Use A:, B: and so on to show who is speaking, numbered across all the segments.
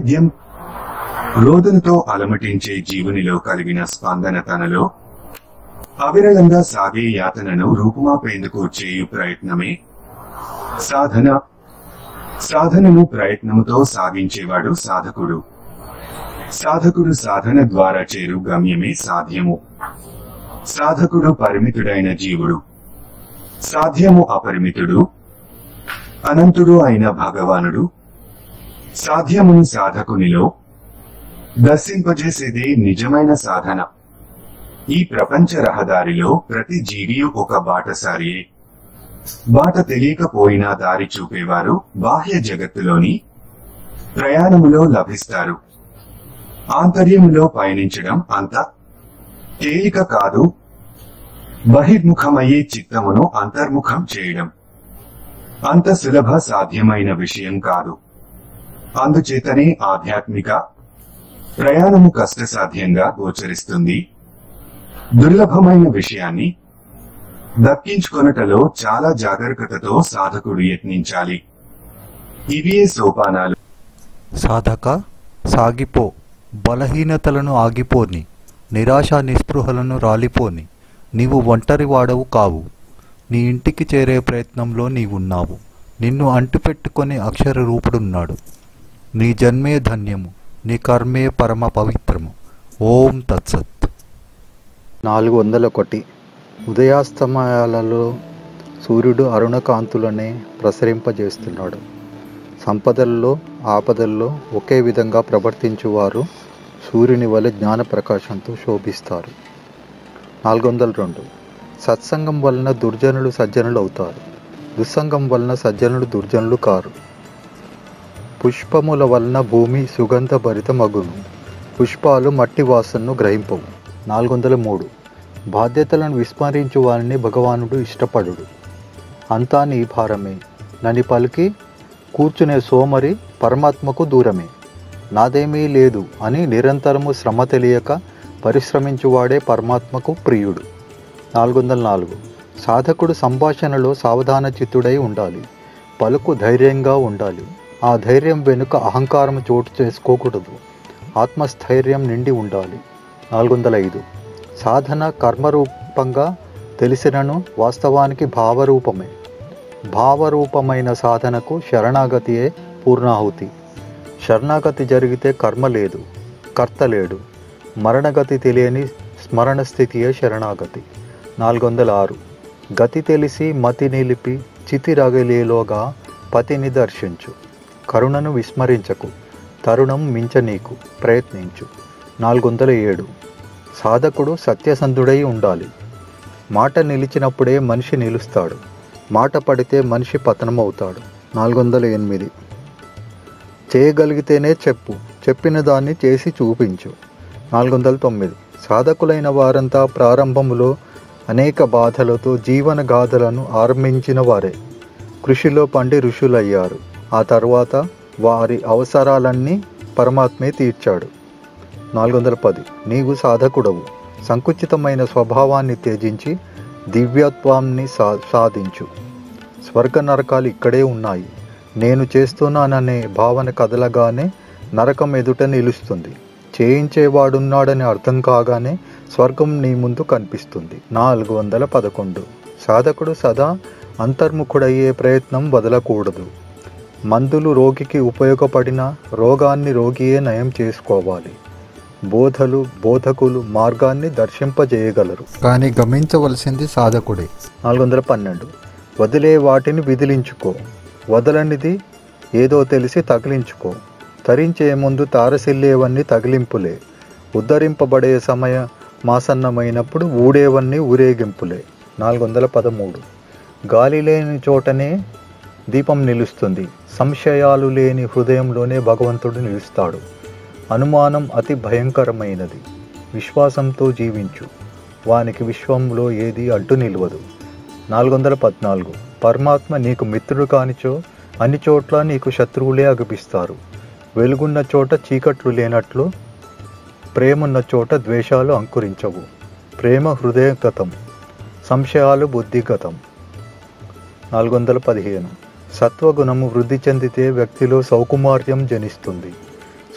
A: మద్యం రోదనతో అలమటించే జీవునిలో కలిగిన స్పందన తనలో అవిరళంగా సాగే యాతనను రూపుమాపేందుకు చేయు ప్రయత్నమే సాధన సాధనను ప్రయత్నముతో సాగించేవాడు సాధకుడు సాధకుడు సాధన ద్వారా చేరు గమ్యమే సాధ్యము సాధకుడు పరిమితుడైన జీవుడు సాధ్యము అపరిమితుడు అనంతుడు అయిన భగవానుడు సాధ్యమును సాధకునిలో దర్శింపజేసేదే నిజమైన సాధన ఈ ప్రపంచ రహదారిలో ప్రతి జీవియు ఒక బాటసారియే బాట తెలియకపోయినా దారి చూపేవారు బాహ్య జగత్తులోని ప్రయాణములో లభిస్తారు ఆంతర్యములో పయనించడం అంత తేలిక కాదు బహిర్ముఖమయ్యే చిత్తమును అంతర్ముఖం చేయడం అంత సులభ సాధ్యమైన విషయం కాదు అందుచేతనే ఆధ్యాత్మిక ప్రయాణము కష్టసాధ్యంగా గోచరిస్తుంది దుర్లభమైన విషయాన్ని దక్కించుకొనుటలో చాలా జాగరూకతతో సాధకుడు యత్నించాలి ఇవే సోపానాలు
B: సాధక సాగిపో బలహీనతలను ఆగిపోని నిరాశ నిస్పృహలను రాలిపోని నీవు ఒంటరి వాడవు కావు నీ ఇంటికి చేరే ప్రయత్నంలో నీవున్నావు నిన్ను అంటిపెట్టుకొని అక్షర రూపుడున్నాడు నీ జన్మే ధన్యము నీ కర్మే పరమ పవిత్రము ఓం తత్సత్ నాలుగు వందల ఒకటి ఉదయాస్తమయాలలో సూర్యుడు అరుణకాంతులనే ప్రసరింపజేస్తున్నాడు సంపదల్లో ఆపదల్లో ఒకే విధంగా ప్రవర్తించువారు సూర్యుని వలె జ్ఞాన ప్రకాశంతో శోభిస్తారు నాలుగు వందల రెండు సత్సంగం వలన దుర్జనులు సజ్జనులు అవుతారు దుస్సంగం వలన సజ్జనులు దుర్జనులు కారు పుష్పముల వలన భూమి సుగంధ భరిత మగును పుష్పాలు మట్టి వాసనను గ్రహింపవు నాలుగు వందల మూడు బాధ్యతలను విస్మరించు వారిని భగవానుడు ఇష్టపడుడు అంతా నీ భారమే నని పలికి కూర్చునే సోమరి పరమాత్మకు దూరమే నాదేమీ లేదు అని నిరంతరము శ్రమ తెలియక పరిశ్రమించువాడే పరమాత్మకు ప్రియుడు నాలుగు వందల నాలుగు సాధకుడు సంభాషణలో సావధాన చిత్తుడై ఉండాలి పలుకు ధైర్యంగా ఉండాలి ఆ ధైర్యం వెనుక అహంకారం చోటు చేసుకోకూడదు ఆత్మస్థైర్యం నిండి ఉండాలి నాలుగు వందల ఐదు సాధన కర్మరూపంగా తెలిసినను వాస్తవానికి భావరూపమే భావరూపమైన సాధనకు శరణాగతియే పూర్ణాహుతి శరణాగతి జరిగితే కర్మ లేదు కర్త లేడు మరణగతి తెలియని స్మరణ స్థితియే శరణాగతి నాలుగు వందల ఆరు గతి తెలిసి మతి నిలిపి చితి రగిలేలోగా పతిని దర్శించు కరుణను విస్మరించకు తరుణం మించ నీకు ప్రయత్నించు నాలుగు వందల ఏడు సాధకుడు సత్యసంధుడై ఉండాలి మాట నిలిచినప్పుడే మనిషి నిలుస్తాడు మాట పడితే మనిషి పతనమవుతాడు నాలుగు వందల ఎనిమిది చేయగలిగితేనే చెప్పు చెప్పిన దాన్ని చేసి చూపించు నాలుగు వందల తొమ్మిది సాధకులైన వారంతా ప్రారంభములో అనేక బాధలతో జీవన గాథలను ఆరంభించిన వారే కృషిలో పండి ఋషులయ్యారు ఆ తర్వాత వారి అవసరాలన్నీ పరమాత్మే తీర్చాడు నాలుగు వందల పది నీవు సాధకుడవు సంకుచితమైన స్వభావాన్ని త్యజించి దివ్యత్వాన్ని సా సాధించు స్వర్గ నరకాలు ఇక్కడే ఉన్నాయి నేను చేస్తున్నాననే భావన కదలగానే నరకం ఎదుట నిలుస్తుంది చేయించేవాడున్నాడని అర్థం కాగానే స్వర్గం నీ ముందు కనిపిస్తుంది నాలుగు వందల పదకొండు సాధకుడు సదా అంతర్ముఖుడయ్యే ప్రయత్నం వదలకూడదు మందులు రోగికి ఉపయోగపడిన రోగాన్ని రోగియే నయం చేసుకోవాలి బోధలు బోధకులు మార్గాన్ని దర్శింపజేయగలరు కానీ గమనించవలసింది సాధకుడే నాలుగు వందల పన్నెండు వదిలే వాటిని విదిలించుకో వదలనిది ఏదో తెలిసి తగిలించుకో తరించే ముందు తారసిల్లేవన్నీ తగిలింపులే ఉద్ధరింపబడే సమయ మాసన్నమైనప్పుడు ఊడేవన్నీ ఊరేగింపులే నాలుగు వందల పదమూడు గాలి లేని చోటనే దీపం నిలుస్తుంది సంశయాలు లేని హృదయంలోనే భగవంతుడు నిలుస్తాడు అనుమానం అతి భయంకరమైనది విశ్వాసంతో జీవించు వానికి విశ్వంలో ఏది అడ్డు నిలవదు నాలుగు వందల పద్నాలుగు పరమాత్మ నీకు మిత్రుడు కానిచో అన్ని చోట్ల నీకు శత్రువులే అగుపిస్తారు వెలుగున్న చోట చీకట్లు లేనట్లు ప్రేమున్న చోట ద్వేషాలు అంకురించవు ప్రేమ హృదయగతం సంశయాలు బుద్ధిగతం నాలుగు వందల పదిహేను సత్వగుణము వృద్ధి చెందితే వ్యక్తిలో సౌకుమార్యం జనిస్తుంది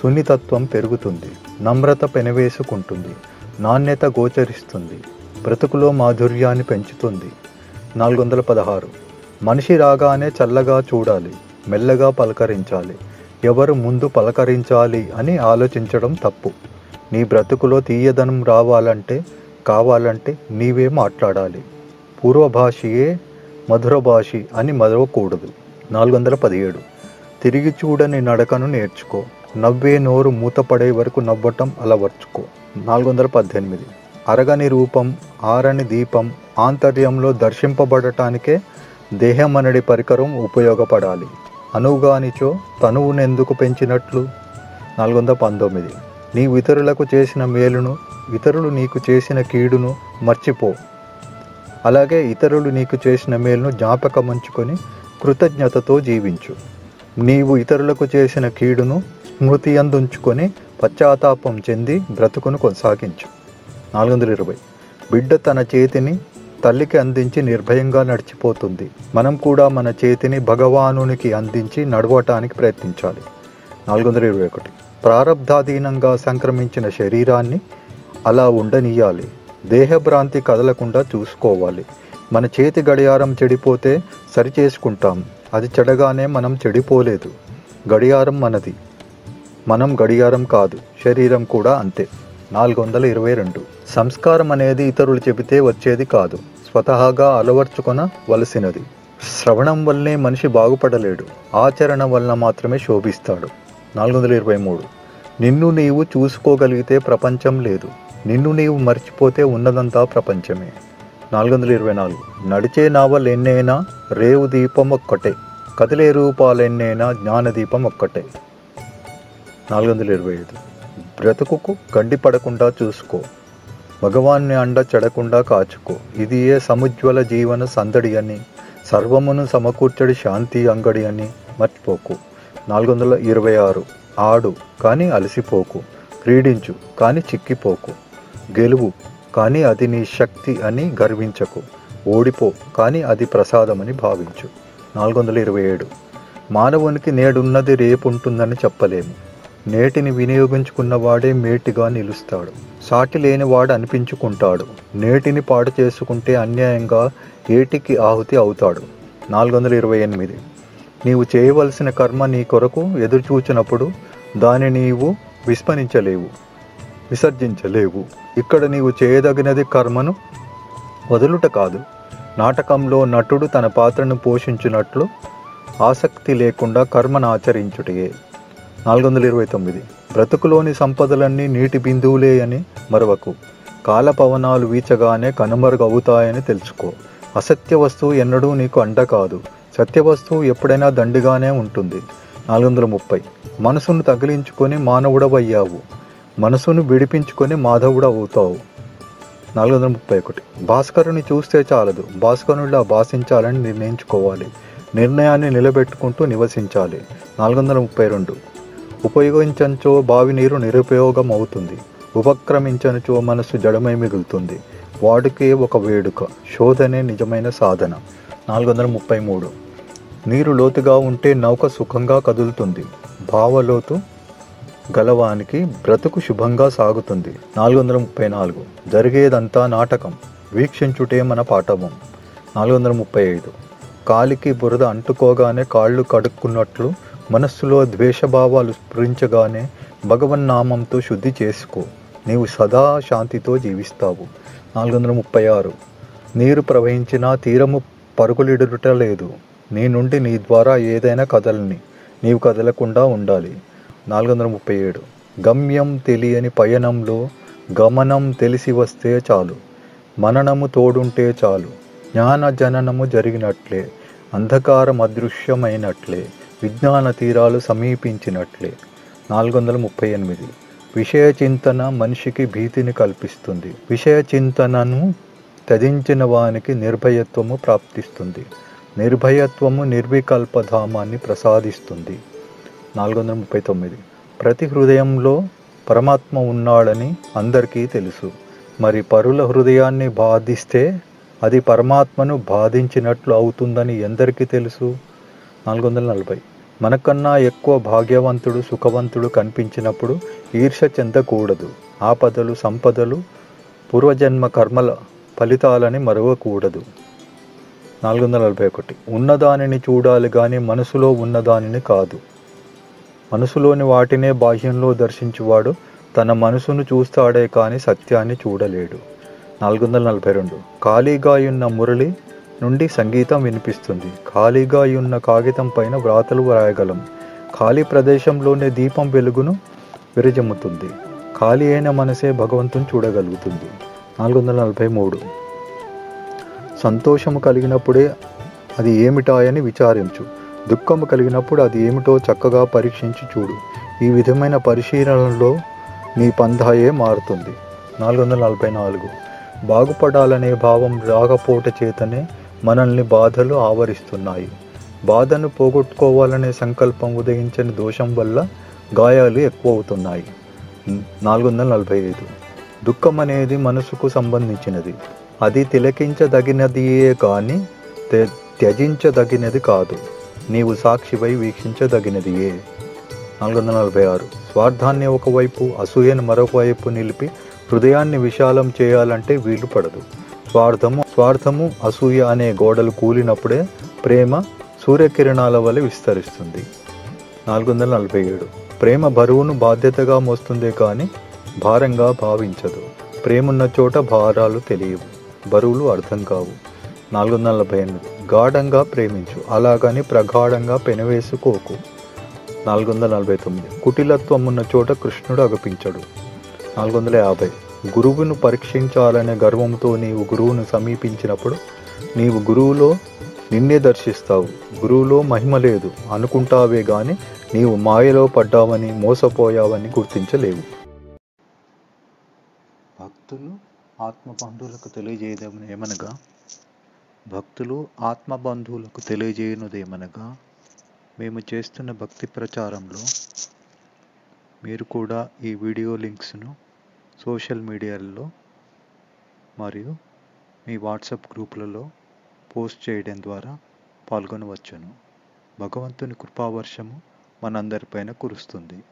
B: సున్నితత్వం పెరుగుతుంది నమ్రత పెనవేసుకుంటుంది నాణ్యత గోచరిస్తుంది బ్రతుకులో మాధుర్యాన్ని పెంచుతుంది నాలుగు వందల పదహారు మనిషి రాగానే చల్లగా చూడాలి మెల్లగా పలకరించాలి ఎవరు ముందు పలకరించాలి అని ఆలోచించడం తప్పు నీ బ్రతుకులో తీయదనం రావాలంటే కావాలంటే నీవే మాట్లాడాలి పూర్వభాషయే మధుర భాషి అని మరవకూడదు నాలుగు వందల పదిహేడు తిరిగి చూడని నడకను నేర్చుకో నవ్వే నోరు మూతపడే వరకు నవ్వటం అలవర్చుకో నాలుగు వందల పద్దెనిమిది అరగని రూపం ఆరని దీపం ఆంతర్యంలో దర్శింపబడటానికే దేహమనడి పరికరం ఉపయోగపడాలి అనువుగానిచో తనువునెందుకు పెంచినట్లు నాలుగు వందల పంతొమ్మిది నీవు ఇతరులకు చేసిన మేలును ఇతరులు నీకు చేసిన కీడును మర్చిపో అలాగే ఇతరులు నీకు చేసిన మేలును జ్ఞాపకముంచుకొని కృతజ్ఞతతో జీవించు నీవు ఇతరులకు చేసిన కీడును స్మృతి అందుంచుకొని పశ్చాత్తాపం చెంది బ్రతుకును కొనసాగించు నాలుగు వందల ఇరవై బిడ్డ తన చేతిని తల్లికి అందించి నిర్భయంగా నడిచిపోతుంది మనం కూడా మన చేతిని భగవానునికి అందించి నడవటానికి ప్రయత్నించాలి నాలుగు వందల ఇరవై ఒకటి ప్రారబ్ధాధీనంగా సంక్రమించిన శరీరాన్ని అలా ఉండనీయాలి దేహభ్రాంతి కదలకుండా చూసుకోవాలి మన చేతి గడియారం చెడిపోతే సరిచేసుకుంటాం అది చెడగానే మనం చెడిపోలేదు గడియారం మనది మనం గడియారం కాదు శరీరం కూడా అంతే నాలుగు వందల ఇరవై రెండు సంస్కారం అనేది ఇతరులు చెబితే వచ్చేది కాదు స్వతహాగా అలవర్చుకొన వలసినది శ్రవణం వల్లనే మనిషి బాగుపడలేడు ఆచరణ వలన మాత్రమే శోభిస్తాడు నాలుగు వందల ఇరవై మూడు నిన్ను నీవు చూసుకోగలిగితే ప్రపంచం లేదు నిన్ను నీవు మర్చిపోతే ఉన్నదంతా ప్రపంచమే నాలుగు వందల ఇరవై నాలుగు నడిచే నావల్ ఎన్నైనా రేవు దీపం ఒక్కటే కదిలే రూపాలెన్నైనా జ్ఞానదీపం ఒక్కటే నాలుగు వందల ఇరవై ఐదు బ్రతుకుకు గండి పడకుండా చూసుకో భగవాన్ని అండ చెడకుండా కాచుకో ఇది ఏ సముజ్వల జీవన సందడి అని సర్వమును సమకూర్చడి శాంతి అంగడి అని మర్చిపోకు నాలుగు వందల ఇరవై ఆరు ఆడు కానీ అలసిపోకు క్రీడించు కానీ చిక్కిపోకు గెలువు కానీ అది నీ శక్తి అని గర్వించకు ఓడిపో కానీ అది ప్రసాదమని భావించు నాలుగు వందల ఇరవై ఏడు మానవునికి నేడున్నది రేపుంటుందని చెప్పలేము నేటిని వినియోగించుకున్నవాడే మేటిగా నిలుస్తాడు సాటి లేనివాడు అనిపించుకుంటాడు నేటిని పాడు చేసుకుంటే అన్యాయంగా ఏటికి ఆహుతి అవుతాడు నాలుగు వందల ఇరవై ఎనిమిది నీవు చేయవలసిన కర్మ నీ కొరకు ఎదురుచూచినప్పుడు దాని నీవు విస్మరించలేవు విసర్జించలేవు ఇక్కడ నీవు చేయదగినది కర్మను వదులుట కాదు నాటకంలో నటుడు తన పాత్రను పోషించినట్లు ఆసక్తి లేకుండా కర్మను ఆచరించుటయే నాలుగు వందల ఇరవై తొమ్మిది బ్రతుకులోని సంపదలన్నీ నీటి బిందువులే అని మరవకు కాలపవనాలు వీచగానే కనుమరుగవుతాయని తెలుసుకో అసత్య వస్తువు ఎన్నడూ నీకు అండ కాదు సత్య వస్తువు ఎప్పుడైనా దండిగానే ఉంటుంది నాలుగు వందల ముప్పై మనసును తగిలించుకొని మానవుడవయ్యావు మనసును విడిపించుకొని మాధవుడు అవుతావు నాలుగు వందల ముప్పై ఒకటి భాస్కరుని చూస్తే చాలదు భాస్కరునిలా భాషించాలని నిర్ణయించుకోవాలి నిర్ణయాన్ని నిలబెట్టుకుంటూ నివసించాలి నాలుగు వందల ముప్పై రెండు ఉపయోగించంచో బావి నీరు నిరుపయోగం అవుతుంది ఉపక్రమించనుచో మనసు జడమై మిగులుతుంది వాడికే ఒక వేడుక శోధనే నిజమైన సాధన నాలుగు వందల ముప్పై మూడు నీరు లోతుగా ఉంటే నౌక సుఖంగా కదులుతుంది భావలోతు గలవానికి బ్రతుకు శుభంగా సాగుతుంది నాలుగు వందల ముప్పై నాలుగు జరిగేదంతా నాటకం వీక్షించుటే మన పాఠవం నాలుగు వందల ముప్పై ఐదు కాలికి బురద అంటుకోగానే కాళ్ళు కడుక్కున్నట్లు మనస్సులో ద్వేషభావాలు స్ఫురించగానే భగవన్నామంతో శుద్ధి చేసుకో నీవు సదా శాంతితో జీవిస్తావు నాలుగు వందల ముప్పై ఆరు నీరు ప్రవహించినా తీరము పరుగులిడుట లేదు నీ నుండి నీ ద్వారా ఏదైనా కదలని నీవు కదలకుండా ఉండాలి నాలుగు వందల ముప్పై ఏడు గమ్యం తెలియని పయనంలో గమనం తెలిసి వస్తే చాలు మననము తోడుంటే చాలు జ్ఞాన జననము జరిగినట్లే అంధకారం అదృశ్యమైనట్లే విజ్ఞాన తీరాలు సమీపించినట్లే నాలుగు వందల ముప్పై ఎనిమిది విషయ చింతన మనిషికి భీతిని కల్పిస్తుంది విషయ చింతనను త్యజించిన వానికి నిర్భయత్వము ప్రాప్తిస్తుంది నిర్భయత్వము నిర్వికల్పధామాన్ని ప్రసాదిస్తుంది నాలుగు వందల ముప్పై తొమ్మిది ప్రతి హృదయంలో పరమాత్మ ఉన్నాడని అందరికీ తెలుసు మరి పరుల హృదయాన్ని బాధిస్తే అది పరమాత్మను బాధించినట్లు అవుతుందని ఎందరికీ తెలుసు నాలుగు వందల నలభై మనకన్నా ఎక్కువ భాగ్యవంతుడు సుఖవంతుడు కనిపించినప్పుడు ఈర్ష్య చెందకూడదు ఆపదలు సంపదలు పూర్వజన్మ కర్మల ఫలితాలని మరవకూడదు నాలుగు వందల నలభై ఒకటి ఉన్నదానిని చూడాలి కానీ మనసులో ఉన్నదానిని కాదు మనసులోని వాటినే బాహ్యంలో దర్శించువాడు తన మనసును చూస్తాడే కానీ సత్యాన్ని చూడలేడు నాలుగు వందల నలభై రెండు ఖాళీగా ఉన్న మురళి నుండి సంగీతం వినిపిస్తుంది ఖాళీగా ఉన్న కాగితం పైన వ్రాతలు వ్రాయగలం ఖాళీ ప్రదేశంలోనే దీపం వెలుగును విరజమ్ముతుంది ఖాళీ అయిన మనసే భగవంతుని చూడగలుగుతుంది నాలుగు వందల నలభై మూడు సంతోషము కలిగినప్పుడే అది ఏమిటాయని విచారించు దుఃఖము కలిగినప్పుడు అది ఏమిటో చక్కగా పరీక్షించి చూడు ఈ విధమైన పరిశీలనలో నీ పంధాయే మారుతుంది నాలుగు వందల నలభై నాలుగు బాగుపడాలనే భావం రాకపోట చేతనే మనల్ని బాధలు ఆవరిస్తున్నాయి బాధను పోగొట్టుకోవాలనే సంకల్పం ఉదయించని దోషం వల్ల గాయాలు ఎక్కువ అవుతున్నాయి నాలుగు వందల నలభై ఐదు దుఃఖం అనేది మనసుకు సంబంధించినది అది తిలకించదగినదియే కానీ త్య- త్యజించదగినది కాదు నీవు సాక్షిపై వీక్షించదగినదియే నాలుగు వందల నలభై ఆరు స్వార్థాన్ని ఒకవైపు అసూయను మరొక వైపు నిలిపి హృదయాన్ని విశాలం చేయాలంటే వీలు పడదు స్వార్థము స్వార్థము అసూయ అనే గోడలు కూలినప్పుడే ప్రేమ సూర్యకిరణాల వలె విస్తరిస్తుంది నాలుగు వందల నలభై ఏడు ప్రేమ బరువును బాధ్యతగా మోస్తుందే కానీ భారంగా భావించదు ప్రేమున్న చోట భారాలు తెలియవు బరువులు అర్థం కావు నాలుగు వందల నలభై ఎనిమిది గాఢంగా ప్రేమించు అలాగని ప్రగాఢంగా పెనవేసుకోకు నాలుగు వందల నలభై తొమ్మిది కుటిలత్వం ఉన్న చోట కృష్ణుడు అగపించడు నాలుగు వందల యాభై గురువును పరీక్షించాలనే గర్వంతో నీవు గురువును సమీపించినప్పుడు నీవు గురువులో నిన్నే దర్శిస్తావు గురువులో మహిమ లేదు అనుకుంటావే గాని నీవు మాయలో పడ్డావని మోసపోయావని గుర్తించలేవు భక్తులు ఆత్మబంధువులకు తెలియజేయడం ఏమనగా భక్తులు ఆత్మబంధువులకు తెలియజేయనుదేమనగా మేము చేస్తున్న భక్తి ప్రచారంలో మీరు కూడా ఈ వీడియో లింక్స్ను సోషల్ మీడియాల్లో మరియు మీ వాట్సాప్ గ్రూపులలో పోస్ట్ చేయడం ద్వారా పాల్గొనవచ్చును భగవంతుని కృపావర్షము మనందరిపైన కురుస్తుంది